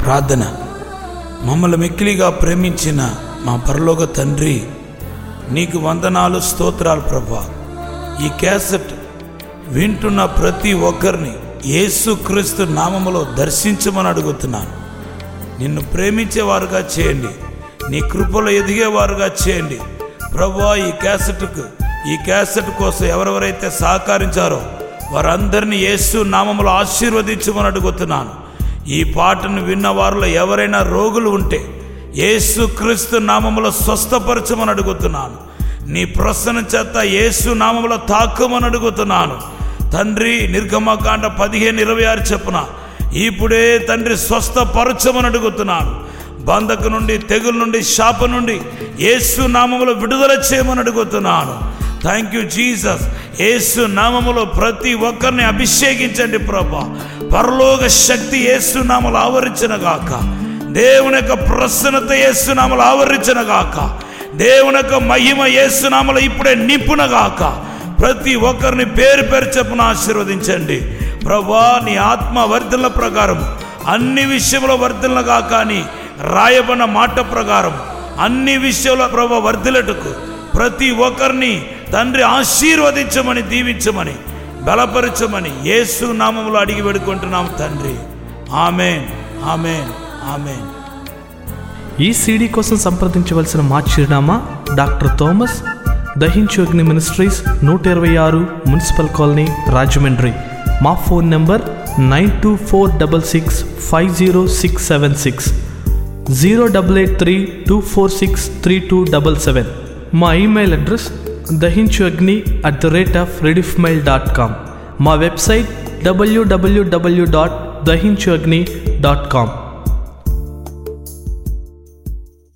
ప్రార్థన మమ్మల్ని మిక్కిలిగా ప్రేమించిన మా పరలోక తండ్రి నీకు వందనాలు స్తోత్రాలు ప్రభా ఈ క్యాసెట్ వింటున్న ప్రతి ఒక్కరిని యేసుక్రీస్తు నామములో దర్శించమని అడుగుతున్నాను నిన్ను ప్రేమించేవారుగా చేయండి నీ కృపలో ఎదిగేవారుగా చేయండి ప్రభా ఈ క్యాసెట్కు ఈ క్యాసెట్ కోసం ఎవరెవరైతే సహకరించారో వారందరినీ యేసు నామములో ఆశీర్వదించమని అడుగుతున్నాను ఈ పాటను విన్న వారిలో ఎవరైనా రోగులు ఉంటే యేసు క్రీస్తు నామములో స్వస్థపరచమని అడుగుతున్నాను నీ ప్రసన్న చేత యేసు నామములో తాకమని అడుగుతున్నాను తండ్రి నిర్గమకాండ పదిహేను ఇరవై ఆరు చెప్పున ఇప్పుడే తండ్రి స్వస్థపరచమని అడుగుతున్నాను బంధకు నుండి తెగుల నుండి శాప నుండి యేసు నామములో విడుదల చేయమని అడుగుతున్నాను థ్యాంక్ యూ జీసస్ యేసు నామములో ప్రతి ఒక్కరిని అభిషేకించండి ప్రభా పరలోక శక్తి యేసు నామలు ఆవరించిన గాక దేవుని యొక్క ప్రసన్నత యేసు నామలు ఆవరించిన గాక దేవుని యొక్క మహిమ యేసు నామలు ఇప్పుడే నింపున గాక ప్రతి ఒక్కరిని పేరు పేరు చెప్పున ఆశీర్వదించండి ప్రభా నీ ఆత్మ వర్ధనల ప్రకారం అన్ని విషయంలో వర్ధనలుగా కానీ రాయబడిన మాట ప్రకారం అన్ని విషయంలో ప్రభా వర్ధిలటకు ప్రతి ఒక్కరిని తండ్రి ఆశీర్వదించమని దీవించమని బలపరచమని యేసు నామములో అడిగి పెడుకుంటున్నాం తండ్రి ఆమెన్ ఆమెన్ ఆమెన్ ఈ సీడీ కోసం సంప్రదించవలసిన మా చిరునామా డాక్టర్ థామస్ దహించు అగ్ని మినిస్ట్రీస్ నూట ఇరవై ఆరు మున్సిపల్ కాలనీ రాజమండ్రి మా phone number nine two four double six five zero six seven six zero double eight three two four six three two double seven మా ఈమెయిల్ అడ్రస్ దహించు అగ్ని at the rate of rediffmail dot com మా website డబ్ల్యూడబ్ల్యూడబ్ల్యూ dot దహించు అగ్ని dot com